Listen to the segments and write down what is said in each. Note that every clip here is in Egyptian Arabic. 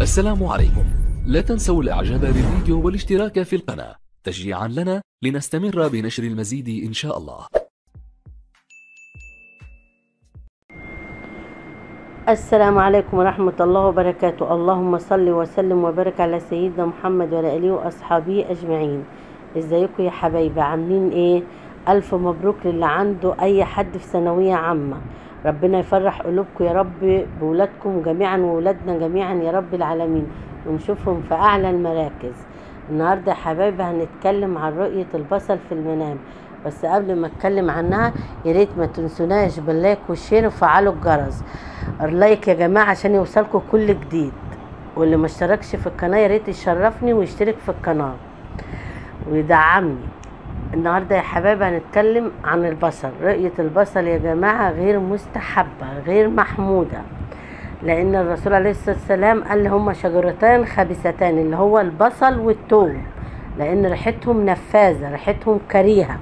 السلام عليكم لا تنسوا الاعجاب بالفيديو والاشتراك في القناة تشجيعا لنا لنستمر بنشر المزيد ان شاء الله السلام عليكم ورحمة الله وبركاته اللهم صل وسلم وبارك على سيدنا محمد وعلى آله وأصحابه أجمعين ازيكم يا حبايبي عاملين ايه ألف مبروك للي عنده أي حد في ثانوية عامة ربنا يفرح قلوبكم يا رب بولادكم جميعا وولادنا جميعا يا رب العالمين ونشوفهم في أعلى المراكز النهاردة يا حبايبي هنتكلم عن رؤية البصل في المنام بس قبل ما اتكلم عنها يا ريت ما تنسوناش باللايك والشير وفعلوا الجرس اللايك يا جماعه عشان يوصلكم كل جديد واللي ما اشتركش في القناه يا ريت يشرفني ويشترك في القناه ويدعمني النهارده يا حبايبي هنتكلم عن البصل رؤيه البصل يا جماعه غير مستحبه غير محموده لان الرسول عليه الصلاه والسلام قال هما شجرتان خبيثتان اللي هو البصل والثوم لان ريحتهم نفاذه ريحتهم كريهه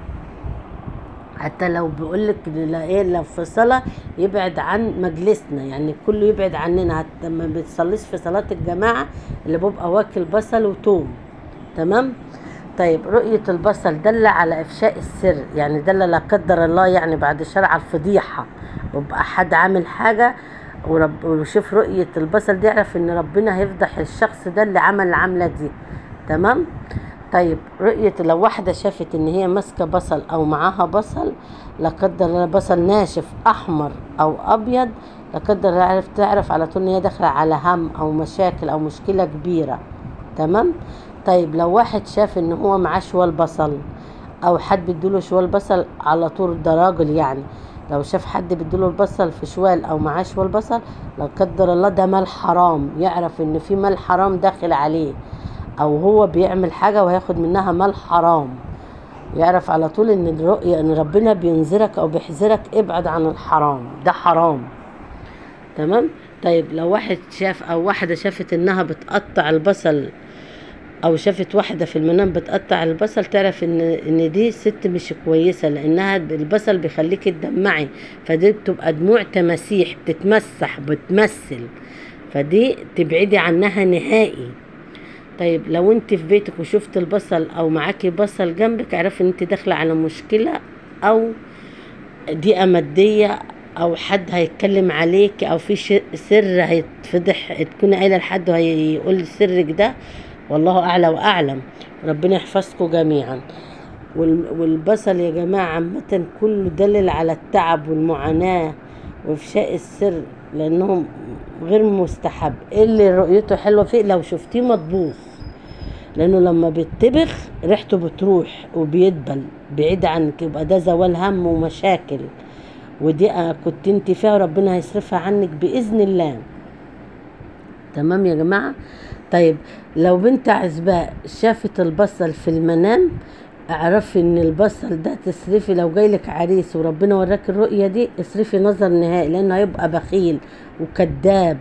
حتى لو بيقولك ايه لو في صلاة يبعد عن مجلسنا يعني كله يبعد عننا حتى ما بتصليش في صلاة الجماعة اللي بيبقى واكل بصل وتوم تمام طيب رؤية البصل دل على إفشاء السر يعني دل لا قدر الله يعني بعد شرع الفضيحة ويبقى حد عامل حاجة ورب وشوف رؤية البصل دي يعرف إن ربنا هيفضح الشخص ده اللي عمل العملة دي تمام طيب رؤية لو واحدة شافت ان هي ماسكة بصل او معاها بصل لا قدر الله بصل ناشف احمر او ابيض لا قدر الله عرف تعرف على طول ان هي داخلة على هم او مشاكل او مشكلة كبيرة تمام طيب لو واحد شاف ان هو معاه شوال بصل او حد بيديله شوال بصل على طول ده راجل يعني لو شاف حد بيديله البصل في شوال او معاه شوال بصل لا قدر الله ده مال حرام يعرف ان في مال حرام داخل عليه او هو بيعمل حاجه وهياخد منها مال حرام يعرف على طول ان الرؤية ان ربنا بينذرك او بيحذرك ابعد عن الحرام ده حرام تمام طيب لو واحد شاف او واحدة شافت انها بتقطع البصل او شافت واحدة في المنام بتقطع البصل تعرف ان ان دي ست مش كويسة لانها البصل بيخليك تدمعي فدي بتبقى دموع تماسيح بتتمسح بتمثل فدي تبعدي عنها نهائي طيب لو انت في بيتك وشفت البصل او معاكي بصل جنبك اعرفي ان انت داخله على مشكله او ضيقه ماديه او حد هيتكلم عليك او في سر هيتفضح تكوني قايله لحد وهيقول سرك ده والله اعلى واعلم ربنا يحفظكم جميعا والبصل يا جماعه عامه كله دلل على التعب والمعاناه وافشاء السر لانهم غير مستحب اللي رؤيته حلوه فيه لو شفتيه مطبوخ لانه لما بيتبخ ريحته بتروح وبيدبل بعيد عنك يبقى ده زوال هم ومشاكل ودي كنت انت فيها ربنا هيصرفها عنك باذن الله تمام يا جماعه طيب لو بنت عزباء شافت البصل في المنام اعرفي ان البصل ده تصرفي لو جايلك عريس وربنا وراك الرؤية دي اصرفي نظر نهائي لانه هيبقى بخيل وكذاب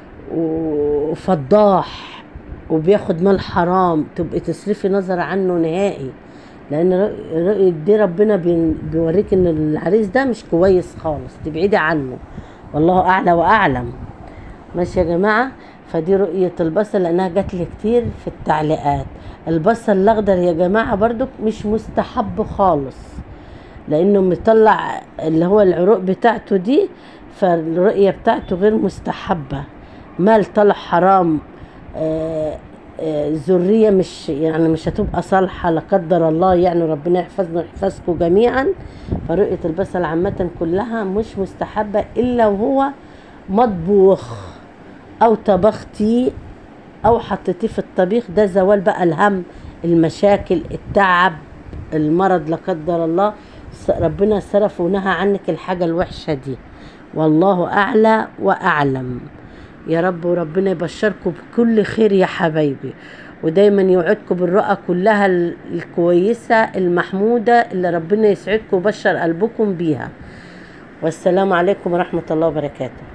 وفضاح وبياخد مال حرام تبقي تصرفي نظر عنه نهائي لان الرؤية دي ربنا بيوريك ان العريس ده مش كويس خالص تبعدي عنه والله اعلى واعلم ماشي يا جماعه فدي رؤية البصل لأنها جات لي كتير في التعليقات البصل الأخضر يا جماعة برضو مش مستحب خالص لأنه مطلع اللي هو العروق بتاعته دي فالرؤية بتاعته غير مستحبة مال طلع حرام آه آه ذرية مش يعني مش هتبقى صالحة لا قدر الله يعني ربنا يحفظنا ويحفظكم جميعا فرؤية البصل عامة كلها مش مستحبة إلا وهو مطبوخ او طبختيه او حطيتيه في الطبيخ ده زوال بقى الهم المشاكل التعب المرض لا قدر الله ربنا صرف ونهى عنك الحاجة الوحشة دي والله أعلى وأعلم يا رب وربنا يبشركم بكل خير يا حبايبي ودايما يوعدكم بالرؤى كلها الكويسة المحمودة اللي ربنا يسعدكم وبشر قلبكم بيها والسلام عليكم ورحمة الله وبركاته